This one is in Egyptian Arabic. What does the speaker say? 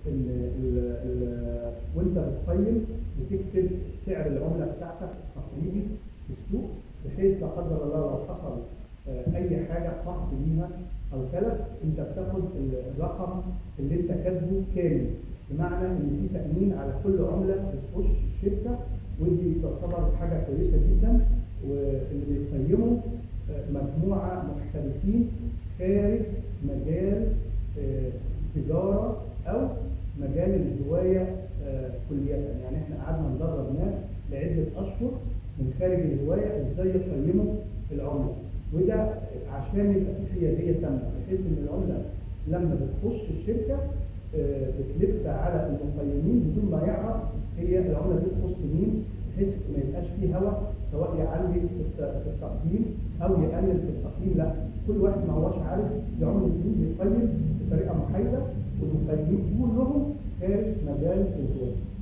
ان ال- ال- وانت بتقيم بتكتب سعر العمله بتاعتك التقريبي في السوق بحيث لا قدر الله لو حصل آه، اي حاجه قحط ليها او تلف انت بتاخد الرقم اللي انت كاتبه كامل بمعنى ان في تامين على كل عمله بتخش الشركه ودي تعتبر حاجه كويسه جدا واللي بيقيموا آه، مجموعه محترفين خارج مجال آه، التجاره او مجال الهوايه آه، كليا يعني احنا قعدنا ندرب ناس لعده اشهر من خارج الهوايه ازاي يقيموا العمله وده عشان يبقى في حياديه تامه بحيث ان العمله لما بتخش الشركه آه، بتلف على المقيمين بدون ما يعرف هي العمله دي تخص مين بحيث ما يبقاش فيه هوى سواء يعلي في الت- في التقييم او يقلل في التقييم لا كل واحد ما هوش عارف دي عمله مين بيقيم بطريقه محايده والمقيمين كلهم خارج مجال الهوايه